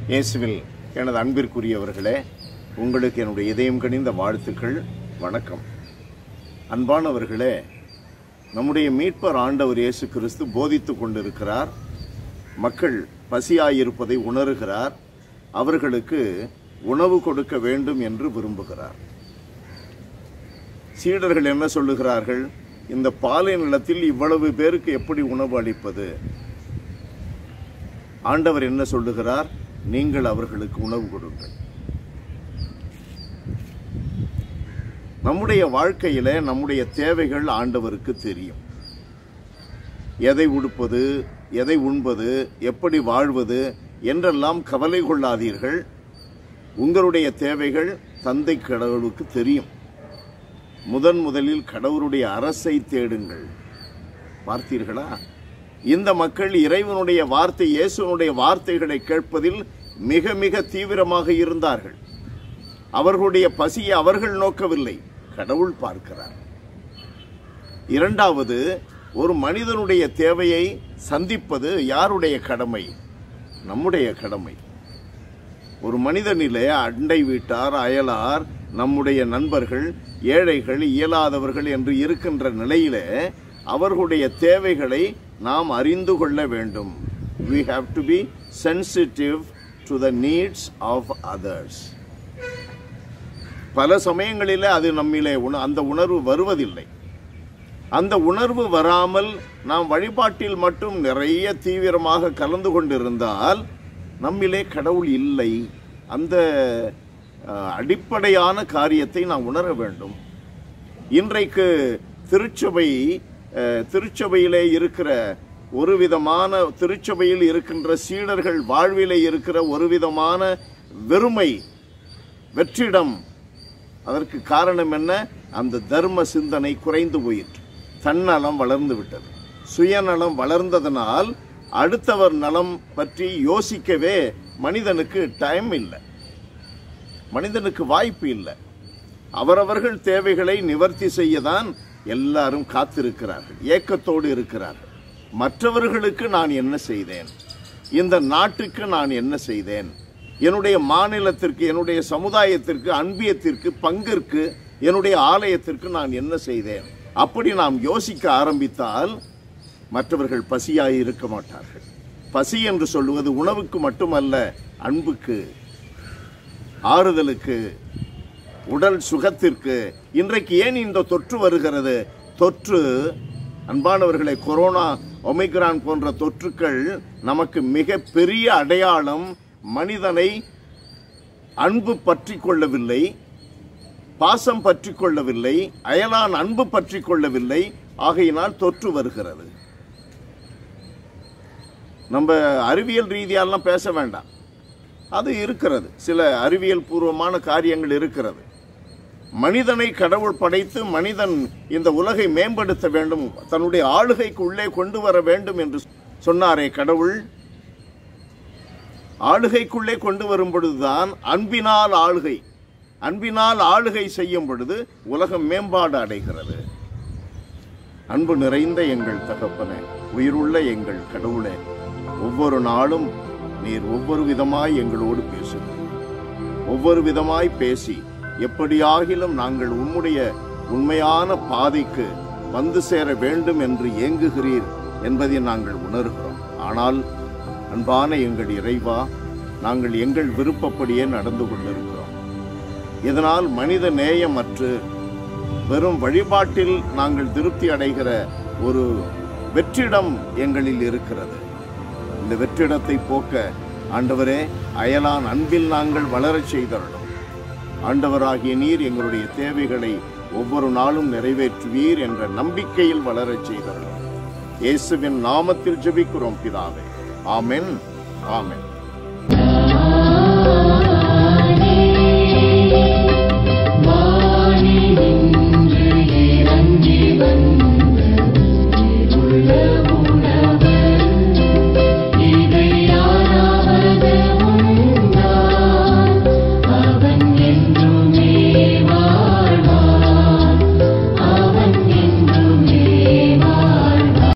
இயேசுவில் எனது அன்பிற்குரியவர்களே உங்களுக்கு என்னுடைய இதயம் கனிந்த வாழ்த்துக்கள் வணக்கம் அன்பானவர்களே நம்முடைய மீட்பர் ஆண்டவர் இயேசு கிறிஸ்து போதித்துக் கொண்டிருக்கிறார் மக்கள் பசியாயிருப்பதை உணர்கிறார் அவர்களுக்கு உணவு கொடுக்க வேண்டும் என்று விரும்புகிறார் சீடர்கள் என்ன சொல்லுகிறார்கள் இந்த பாலை நிலத்தில் இவ்வளவு பேருக்கு எப்படி உணவு அளிப்பது ஆண்டவர் என்ன சொல்லுகிறார் நீங்கள் அவர்களுக்கு உணவு கொடுங்கள் நம்முடைய வாழ்க்கையில நம்முடைய தேவைகள் ஆண்டவருக்கு தெரியும் எதை உடுப்பது எதை உண்பது எப்படி வாழ்வது என்றெல்லாம் கவலை கொள்ளாதீர்கள் உங்களுடைய தேவைகள் தந்தை கடவுளுக்கு தெரியும் முதன் முதலில் கடவுளுடைய அரசை தேடுங்கள் பார்த்தீர்களா இந்த மக்கள் இறைவனுடைய வார்த்தை இயேசுனுடைய வார்த்தைகளை கேட்பதில் மிக மிக தீவிரமாக இருந்தார்கள் அவர்களுடைய பசியை அவர்கள் நோக்கவில்லை கடவுள் பார்க்கிறார் இரண்டாவது ஒரு மனிதனுடைய தேவையை சந்திப்பது யாருடைய கடமை நம்முடைய கடமை ஒரு மனிதனிலே அண்டை வீட்டார் அயலார் நம்முடைய நண்பர்கள் ஏழைகள் இயலாதவர்கள் என்று இருக்கின்ற நிலையிலே அவர்களுடைய தேவைகளை நாம் அறிந்து கொள்ள வேண்டும் we have to be sensitive to the needs of others பல சமயங்களிலே அது நம்மிலே உண- அந்த உணர்வு வருவதில்லை அந்த உணர்வு வராமல் நாம் வழிபாட்டில் மட்டும் நிறைய தீவிரமாக கலந்து கொண்டிருந்தால் நம்மிலே கடவுள் இல்லை அந்த அஹ், அடிப்படையான காரியத்தை நாம் உணர வேண்டும் இன்றைக்கு திருச்சபை அஹ், திருச்சபையிலே இருக்கிற ஒரு விதமான திருச்சபையில் இருக்கின்ற சீடர்கள் வாழ்விலே இருக்கிற ஒரு விதமான வெறுமை வெற்றிடம் அதற்கு காரணம் என்ன அந்த தர்ம சிந்தனை குறைந்து போயிற்று தன்னலம் வளர்ந்து விட்டது சுயநலம் வளர்ந்ததனால் அடுத்தவர் நலம் பற்றி யோசிக்கவே மனிதனுக்கு டைம் இல்லை மனிதனுக்கு வாய்ப்பு இல்லை அவரவர்கள் தேவைகளை நிவர்த்தி செய்யதான் எல்லாரும் காத்திருக்கிறார்கள் ஏக்கத்தோடு இருக்கிறார்கள் மற்றவர்களுக்கு நான் என்ன செய்தேன் இந்த நாட்டுக்கு நான் என்ன செய்தேன் என்னுடைய மாநிலத்திற்கு என்னுடைய சமுதாயத்திற்கு அன்பியத்திற்கு பங்கிற்கு என்னுடைய ஆலயத்திற்கு நான் என்ன செய்தேன் அப்படி நாம் யோசிக்க ஆரம்பித்தால் மற்றவர்கள் பசியாய் இருக்க மாட்டார்கள் பசி என்று சொல்லுவது உணவுக்கு மட்டுமல்ல அன்புக்கு ஆறுதலுக்கு உடல் சுகத்திற்கு இன்றைக்கு ஏன் இந்த தொற்று வருகிறது தொற்று அன்பானவர்களை கொரோனா ஒமைக்ரான் போன்ற தொற்றுக்கள் நமக்கு மிக பெரிய அடையாளம் மனிதனை அன்பு பற்றி கொள்ளவில்லை பாசம் பற்றி கொள்ளவில்லை அயலான் அன்பு பற்றி கொள்ளவில்லை ஆகையினால் தொற்று வருகிறது நம்ம அறிவியல் ரீதியாலாம் பேச வேண்டாம் அது இருக்கிறது சில அறிவியல் பூர்வமான காரியங்கள் இருக்கிறது மனிதனை கடவுள் படைத்து மனிதன் இந்த உலகை மேம்படுத்த வேண்டும் தன்னுடைய ஆளுகைக்கு உள்ளே கொண்டு வர வேண்டும் என்று சொன்னாரே கடவுள் ஆளுகைக்குள்ளே கொண்டு வரும் பொழுதுதான் அன்பினால் ஆளுகை அன்பினால் ஆளுகை செய்யும் பொழுது உலகம் மேம்பாடு அடைகிறது அன்பு நிறைந்த எங்கள் தகப்பனே உயிருள்ள எங்கள் கடவுளே ஒவ்வொரு நாளும் நீர் ஒவ்வொரு விதமாய் எங்களோடு பேசுகிறீர் ஒவ்வொரு விதமாய் பேசி எப்படியாகிலும் நாங்கள் உம்முடைய உண்மையான பாதைக்கு வந்து சேர வேண்டும் என்று ஏங்குகிறீர் என்பதை நாங்கள் உணர்கிறோம் ஆனால் அன்பான எங்கள் இறைவா நாங்கள் எங்கள் விருப்பப்படியே நடந்து கொண்டிருக்கிறோம் இதனால் மனித நேயமற்று வெறும் வழிபாட்டில் நாங்கள் திருப்தி அடைகிற ஒரு வெற்றிடம் எங்களில் இருக்கிறது இந்த வெற்றிடத்தை போக்க ஆண்டவரே அயலான் அன்பில் நாங்கள் வளரச் செய்தருளும் ஆண்டவராகிய நீர் எங்களுடைய தேவைகளை ஒவ்வொரு நாளும் நிறைவேற்றுவீர் என்ற நம்பிக்கையில் வளரச் செய்தருளும் இயேசுவின் நாமத்தில் ஜெபிக்கிறோம் பிதாவே ஆமென் ஆமென்